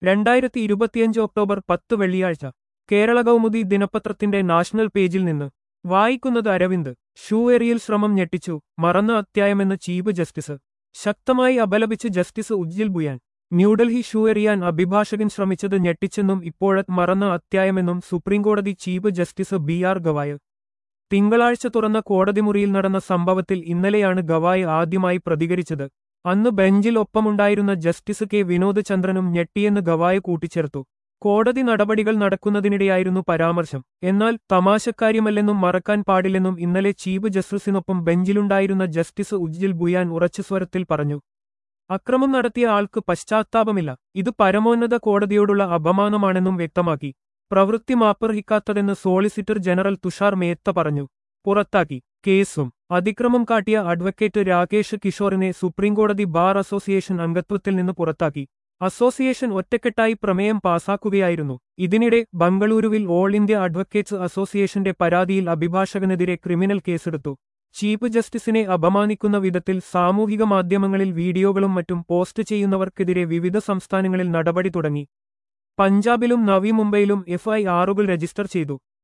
രണ്ടായിരത്തി ഇരുപത്തിയഞ്ച് ഒക്ടോബർ പത്ത് വെള്ളിയാഴ്ച കേരള കൗമുദി ദിനപത്രത്തിന്റെ നാഷണൽ പേജിൽ നിന്ന് വായിക്കുന്നത് അരവിന്ദ് ഷൂ എറിയൽ ശ്രമം ഞെട്ടിച്ചു മറന്ന അത്യായമെന്ന് ചീഫ് ജസ്റ്റിസ് ശക്തമായി അപലപിച്ച് ജസ്റ്റിസ് ഉജ്ജിൽ ബുയാൻ ന്യൂഡൽഹി ഷൂ എറിയാൻ അഭിഭാഷകൻ ശ്രമിച്ചത് ഞെട്ടിച്ചെന്നും ഇപ്പോഴത് മറന്ന അത്യായമെന്നും സുപ്രീംകോടതി chief justice B R Gavai തിങ്കളാഴ്ച തുറന്ന കോടതി മുറിയിൽ നടന്ന സംഭവത്തിൽ ഇന്നലെയാണ് ഗവായ് ആദ്യമായി പ്രതികരിച്ചത് അന്ന് ബെഞ്ചിൽ ഒപ്പമുണ്ടായിരുന്ന ജസ്റ്റിസ് കെ വിനോദ് ചന്ദ്രനും ഞെട്ടിയെന്ന് ഗവായ് കൂട്ടിച്ചേർത്തു കോടതി നടപടികൾ നടക്കുന്നതിനിടെയായിരുന്നു പരാമർശം എന്നാൽ തമാശക്കാര്യമല്ലെന്നും മറക്കാൻ പാടില്ലെന്നും ഇന്നലെ ചീഫ് ജസ്റ്റിസിനൊപ്പം ബെഞ്ചിലുണ്ടായിരുന്ന ജസ്റ്റിസ് ഉജ്ജിൽ ബുയാൻ ഉറച്ച സ്വരത്തിൽ പറഞ്ഞു അക്രമം നടത്തിയ ആൾക്ക് പശ്ചാത്താപമില്ല ഇത് പരമോന്നത കോടതിയോടുള്ള അപമാനമാണെന്നും വ്യക്തമാക്കി പ്രവൃത്തി മാപ്പർഹിക്കാത്തതെന്ന് സോളിസിറ്റർ ജനറൽ തുഷാർ മേത്ത പറഞ്ഞു പുറത്താക്കി കേസും അതിക്രമം കാട്ടിയ അഡ്വക്കേറ്റ് രാകേഷ് കിഷോറിനെ സുപ്രീംകോടതി ബാർ അസോസിയേഷൻ അംഗത്വത്തിൽ നിന്ന് പുറത്താക്കി അസോസിയേഷൻ ഒറ്റക്കെട്ടായി പ്രമേയം പാസാക്കുകയായിരുന്നു ഇതിനിടെ ബംഗളൂരുവിൽ ഓൾ ഇന്ത്യ അഡ്വക്കേറ്റ്സ് അസോസിയേഷന്റെ പരാതിയിൽ അഭിഭാഷകനെതിരെ ക്രിമിനൽ കേസെടുത്തു ചീഫ് ജസ്റ്റിസിനെ അപമാനിക്കുന്ന വിധത്തിൽ സാമൂഹിക മാധ്യമങ്ങളിൽ വീഡിയോകളും മറ്റും പോസ്റ്റ് ചെയ്യുന്നവർക്കെതിരെ വിവിധ സംസ്ഥാനങ്ങളിൽ നടപടി തുടങ്ങി പഞ്ചാബിലും നവി മുംബൈയിലും എഫ്ഐആറുകൾ രജിസ്റ്റർ ചെയ്തു